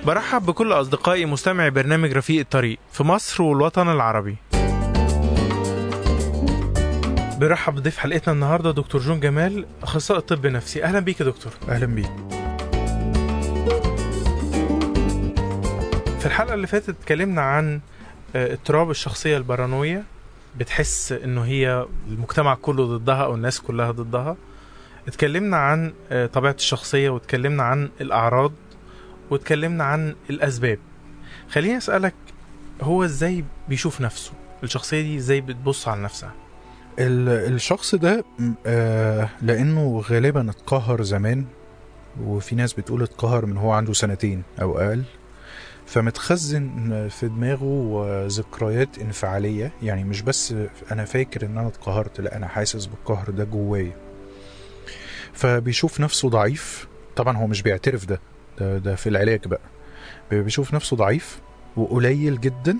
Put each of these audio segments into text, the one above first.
برحب بكل أصدقائي مستمعي برنامج رفيق الطريق في مصر والوطن العربي برحب بضيف حلقتنا النهاردة دكتور جون جمال أخصائي طب نفسي أهلا بيك يا دكتور اهلا بيك في الحلقة اللي فاتت اتكلمنا عن آه، اضطراب الشخصية البارانوية بتحس انه هي المجتمع كله ضدها او الناس كلها ضدها اتكلمنا عن آه، طبيعة الشخصية واتكلمنا عن الأعراض واتكلمنا عن الأسباب خليني أسألك هو ازاي بيشوف نفسه الشخصية دي ازاي بتبص على نفسها ال- الشخص ده م- آه لانه غالبا اتقهر زمان وفي ناس بتقول اتقهر من هو عنده سنتين او اقل فمتخزن في دماغه ذكريات انفعاليه يعني مش بس انا فاكر ان انا اتقهرت لا انا حاسس بالقهر ده جوايا فبيشوف نفسه ضعيف طبعا هو مش بيعترف ده ده, ده في العلاج بقى بيشوف نفسه ضعيف وقليل جدا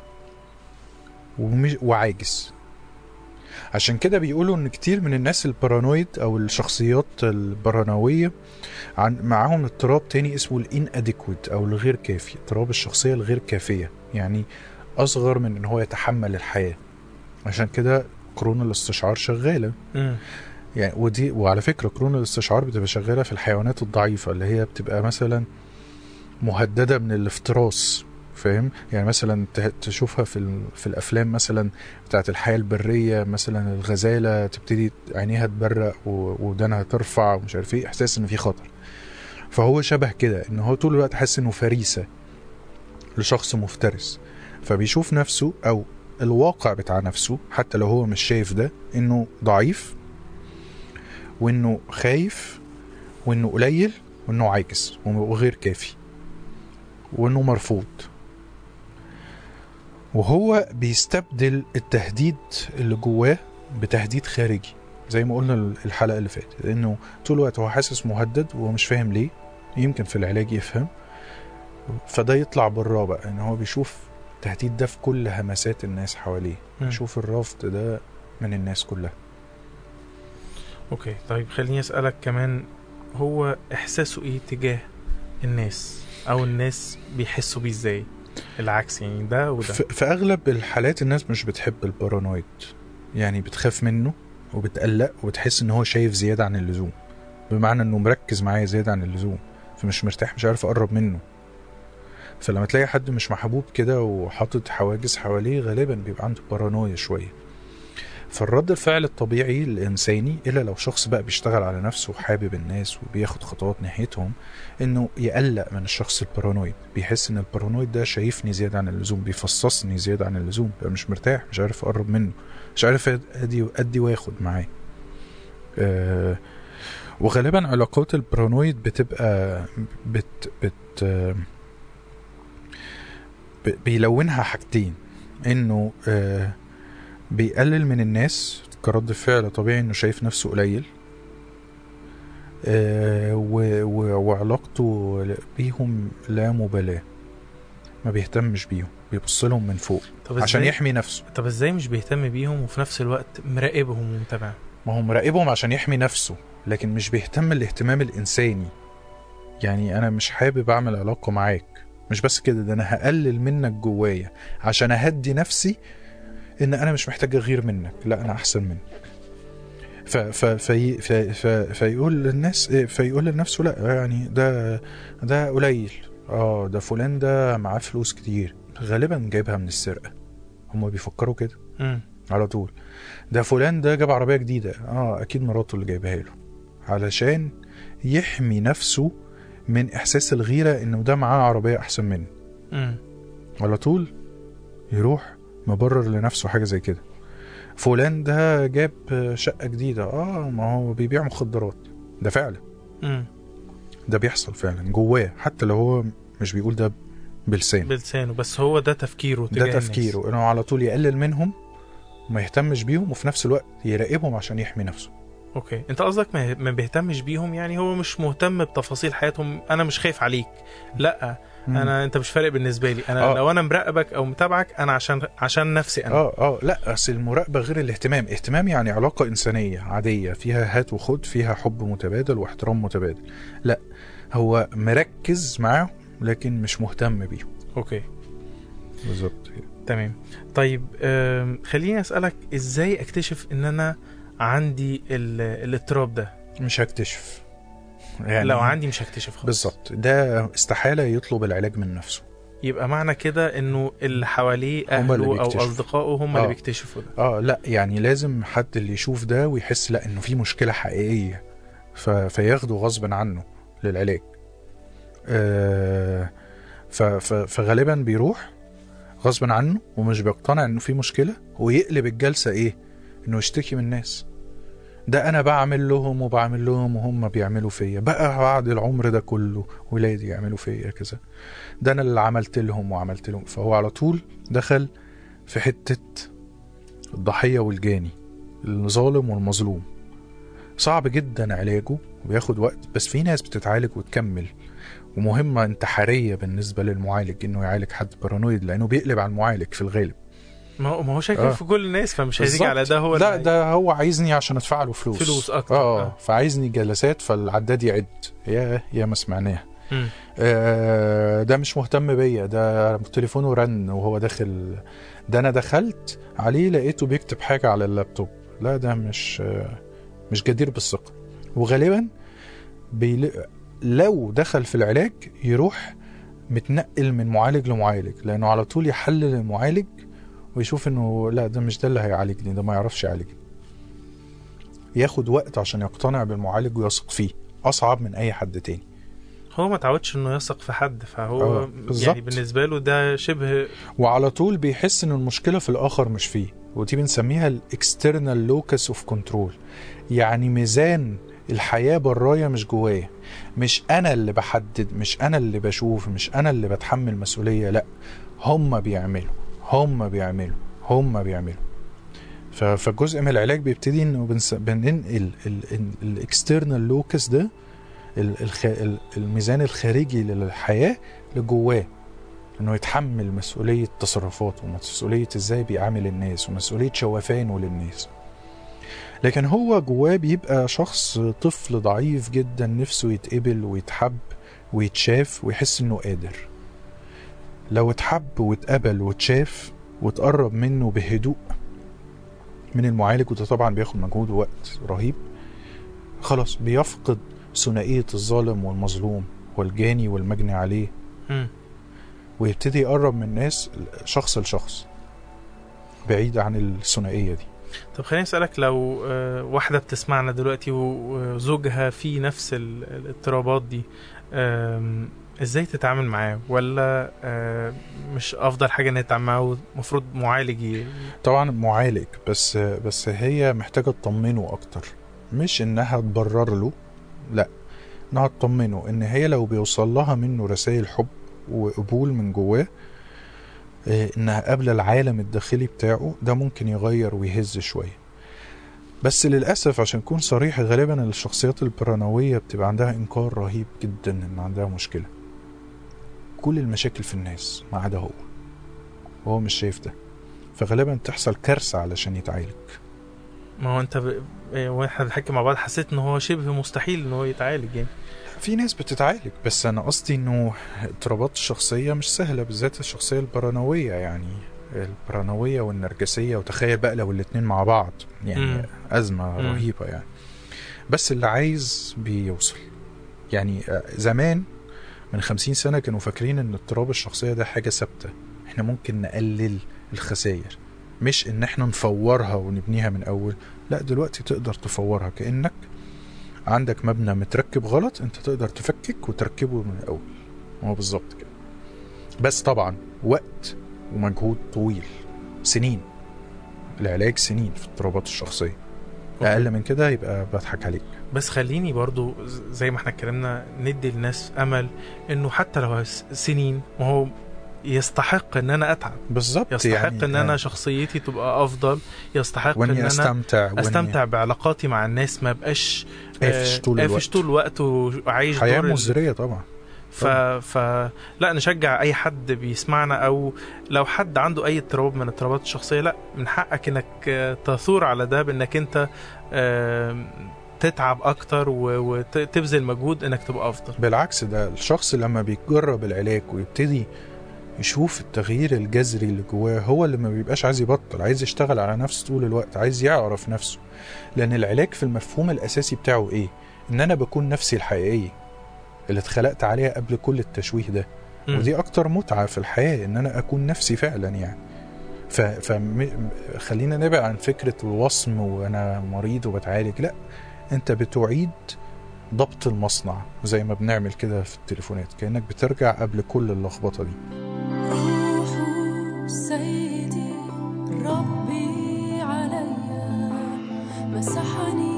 ومش وعاجز عشان كده بيقولوا ان كتير من الناس البارانويد او الشخصيات البارانوية عن معاهم اضطراب تاني اسمه الان اديكويت او الغير كافي اضطراب الشخصية الغير كافية يعني اصغر من ان هو يتحمل الحياة عشان كده قرون الاستشعار شغالة مم. يعني ودي وعلى فكرة قرون الاستشعار بتبقى شغالة في الحيوانات الضعيفة اللي هي بتبقى مثلا مهددة من الافتراس فاهم يعني مثلا ت- تشوفها في ال- في الافلام مثلا بتاعت الحياه البريه مثلا الغزاله تبتدي عينيها تبرق و- ودانها ترفع ومش عارف ايه احساس ان في خطر فهو شبه كده ان هو طول الوقت حاسس انه فريسه لشخص مفترس فبيشوف نفسه او الواقع بتاع نفسه حتى لو هو مش شايف ده انه ضعيف وانه خايف وانه قليل وانه عاجز وغير كافي وانه مرفوض وهو بيستبدل التهديد اللي جواه بتهديد خارجي زي ما قلنا الحلقه اللي فاتت لانه طول الوقت هو حاسس مهدد وهو مش فاهم ليه يمكن في العلاج يفهم فده يطلع براه بقى ان هو بيشوف التهديد ده في كل همسات الناس حواليه مم. بيشوف الرفض ده من الناس كلها اوكي طيب خليني اسالك كمان هو احساسه ايه تجاه الناس او الناس بيحسوا بيه ازاي العكس يعني ده وده في في اغلب الحالات الناس مش بتحب البارانويد يعني بتخاف منه وبتقلق وبتحس ان هو شايف زياده عن اللزوم بمعنى انه مركز معايا زياده عن اللزوم فمش مرتاح مش عارف اقرب منه فلما تلاقي حد مش محبوب كده وحاطط حواجز حواليه غالبا بيبقى عنده بارانويا شويه فالرد الفعل الطبيعي الانساني الا لو شخص بقى بيشتغل على نفسه وحابب الناس وبياخد خطوات ناحيتهم انه يقلق من الشخص البارانويد بيحس ان البارانويد ده شايفني زياده عن اللزوم بيفصصني زياده عن اللزوم بقى مش مرتاح مش عارف اقرب منه مش عارف ادي ادي واخد معاه آه وغالبا علاقات البارانويد بتبقى بت بت آه ب- بيلونها حاجتين انه آه بيقلل من الناس كرد فعل طبيعي انه شايف نفسه قليل آه، و- و- وعلاقته بيهم لا مبالاة ما بيهتمش بيهم بيبص لهم من فوق طب عشان ازاي يحمي نفسه طب ازاي مش بيهتم بيهم وفي نفس الوقت مراقبهم ومتابعهم ما هو مراقبهم عشان يحمي نفسه لكن مش بيهتم الاهتمام الإنساني يعني أنا مش حابب أعمل علاقة معاك مش بس كده ده أنا هقلل منك جوايا عشان أهدي نفسي إن أنا مش محتاج أغير منك لا أنا أحسن منك ف ف في في في فيقول للناس إيه، فيقول لنفسه لا يعني ده ده قليل اه ده فلان ده معاه فلوس كتير غالبا جايبها من السرقة هما بيفكروا كده مم. على طول ده فلان ده جاب عربية جديدة اه اكيد مراته اللي جايبها له علشان يحمي نفسه من احساس الغيرة انه ده معاه عربية احسن منه مم. على طول يروح مبرر لنفسه حاجة زي كده فلان ده جاب شقة جديدة اه ما هو بيبيع مخدرات ده فعلا مم. ده بيحصل فعلا جواه حتى لو هو مش بيقول ده بلسانه بلسانه بس هو ده تفكيره تجاه ده الناس. تفكيره انه على طول يقلل منهم وما يهتمش بيهم وفي نفس الوقت يراقبهم عشان يحمي نفسه اوكي انت قصدك ما ما بيهتمش بيهم يعني هو مش مهتم بتفاصيل حياتهم انا مش خايف عليك لا انا انت مش فارق بالنسبه لي انا آه. لو انا مراقبك او متابعك انا عشان عشان نفسي انا اه اه لا اصل المراقبه غير الاهتمام اهتمام يعني علاقه انسانيه عاديه فيها هات وخد فيها حب متبادل واحترام متبادل لا هو مركز معاهم لكن مش مهتم بيهم اوكي بالظبط كده. تمام طيب آم، خليني اسالك ازاي اكتشف ان انا عندي ال- الاضطراب ده مش هكتشف يعني لو عندي مش هكتشف خالص بالظبط ده استحاله يطلب العلاج من نفسه يبقى معنى كده انه اللي حواليه هم اللي اهله او بيكتشفوا. اصدقائه هم آه. اللي بيكتشفوا ده اه لا يعني لازم حد اللي يشوف ده ويحس لا انه في مشكله حقيقيه ف... فياخده غصب عنه للعلاج آه ف... ف... فغالبا بيروح غصب عنه ومش بيقتنع انه في مشكله ويقلب الجلسه ايه انه يشتكي من الناس ده انا بعمل لهم وبعمل لهم وهم بيعملوا فيا بقى بعد العمر ده كله ولادي يعملوا فيا كذا ده انا اللي عملت لهم وعملت لهم فهو على طول دخل في حته الضحية والجاني الظالم والمظلوم صعب جدا علاجه وبياخد وقت بس في ناس بتتعالج وتكمل ومهمة انتحارية بالنسبة للمعالج انه يعالج حد بارانويد لانه بيقلب على المعالج في الغالب ما هو ما هو شاكر آه. في كل الناس فمش هيجي بالظبط. على ده هو لا اللي- ده هو عايزني عشان ادفع له فلوس فلوس أكتر. اه آه. فعايزني جلسات فالعداد يعد يا يا ما سمعناها مم. آه، ده مش مهتم بيا ده تليفونه رن وهو داخل ده انا دخلت عليه لقيته بيكتب حاجه على اللابتوب لا ده مش آه، مش جدير بالثقه وغالبا بيل... لو دخل في العلاج يروح متنقل من معالج لمعالج لانه على طول يحلل المعالج ويشوف انه لا ده مش ده اللي هيعالجني ده ما يعرفش يعالجني ياخد وقت عشان يقتنع بالمعالج ويثق فيه اصعب من اي حد تاني هو ما تعودش انه يثق في حد فهو آه، بالظبط. يعني بالنسبه له ده شبه وعلى طول بيحس ان المشكله في الاخر مش فيه ودي بنسميها الاكسترنال لوكس اوف كنترول يعني ميزان الحياه برايا مش جوايا مش انا اللي بحدد مش انا اللي بشوف مش انا اللي بتحمل مسؤوليه لا هم بيعملوا هم بيعملوا هم بيعملوا ف- فجزء من العلاج بيبتدي انه بنس- بننقل الاكسترنال لوكس ده ال- الخ- ال- الميزان الخارجي للحياه لجواه انه يتحمل مسؤوليه تصرفاته ومسؤوليه ازاي بيعامل الناس ومسؤوليه شوفانه للناس لكن هو جواه بيبقى شخص طفل ضعيف جدا نفسه يتقبل ويتحب ويتشاف ويحس انه قادر لو اتحب واتقبل واتشاف وتقرب منه بهدوء من المعالج وده طبعا بياخد مجهود ووقت رهيب خلاص بيفقد ثنائية الظالم والمظلوم والجاني والمجني عليه مم. ويبتدي يقرب من الناس شخص لشخص بعيد عن الثنائية دي طب خليني اسالك لو آه، واحده بتسمعنا دلوقتي وزوجها في نفس ال- الاضطرابات دي آم، ازاي تتعامل معاه ولا آه، مش افضل حاجه ان هي تتعامل معاه المفروض معالج ي- طبعا معالج بس بس هي محتاجة تطمنه أكتر مش إنها تبرر له لا إنها تطمنه إن هي لو بيوصل لها منه رسائل حب وقبول من جواه إيه، إنها قابلة العالم الداخلي بتاعه ده ممكن يغير ويهز شوية بس للأسف عشان أكون صريح غالبا الشخصيات البرانوية بتبقى عندها إنكار رهيب جدا إن عندها مشكلة كل المشاكل في الناس ما عدا هو وهو مش شايف ده فغالبا تحصل كارثة علشان يتعالج ما هو انت ب... آه، واحنا بنحكي مع بعض حسيت ان هو شبه مستحيل ان هو يتعالج يعني في ناس بتتعالج بس انا قصدي انه اضطرابات الشخصية مش سهلة بالذات الشخصية البرانوية يعني البرانوية والنرجسية وتخيل بقى لو الاتنين مع بعض يعني مم. أزمة مم. رهيبة يعني بس اللي عايز بيوصل يعني آه، زمان من خمسين سنة كانوا فاكرين ان اضطراب الشخصية ده حاجة ثابتة احنا ممكن نقلل الخسائر مش ان احنا نفورها ونبنيها من اول لا دلوقتي تقدر تفورها كأنك عندك مبنى متركب غلط انت تقدر تفكك وتركبه من الاول هو بالظبط كده بس طبعا وقت ومجهود طويل سنين العلاج سنين في اضطرابات الشخصية اقل من كده يبقى بضحك عليك بس خليني برضو ز- زي ما احنا اتكلمنا ندي للناس امل انه حتى لو س- سنين ما هو يستحق ان انا اتعب بالظبط يستحق يعني ان انا شخصيتي تبقى افضل يستحق ان واني انا استمتع وإني استمتع بعلاقاتي مع الناس ما بقاش قافش آه، طول قافش الوقت طول الوقت وعايش حياة دور ال- مزرية طبعا ف... ف لا نشجع اي حد بيسمعنا او لو حد عنده اي اضطراب من اضطرابات الشخصيه لا من حقك انك آه، تثور على ده بانك انت آم، تتعب اكتر وتبذل مجهود انك تبقى افضل بالعكس ده الشخص لما بيجرب العلاج ويبتدي يشوف التغيير الجذري اللي جواه هو اللي ما بيبقاش عايز يبطل عايز يشتغل على نفسه طول الوقت عايز يعرف نفسه لان العلاج في المفهوم الاساسي بتاعه ايه ان انا بكون نفسي الحقيقيه اللي اتخلقت عليها قبل كل التشويه ده مم. ودي اكتر متعه في الحياه ان انا اكون نفسي فعلا يعني ف... فم... خلينا نبعد عن فكره الوصم وانا مريض وبتعالج لا انت بتعيد ضبط المصنع زي ما بنعمل كده في التليفونات كانك بترجع قبل كل اللخبطه دي روح سيدي ربي علي مسحني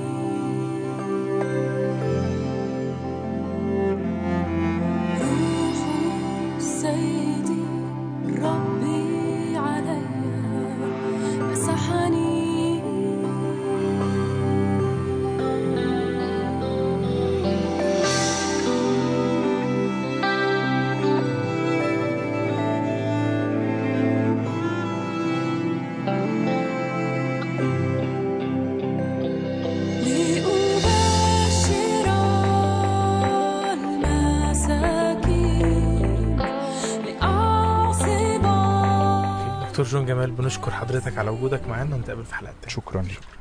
روح سيدي ربي علي مسحني لأبشر المساكين لأعصب دكتور جون جمال بنشكر حضرتك على وجودك معانا ونتقابل في حلقات تانية شكرا لك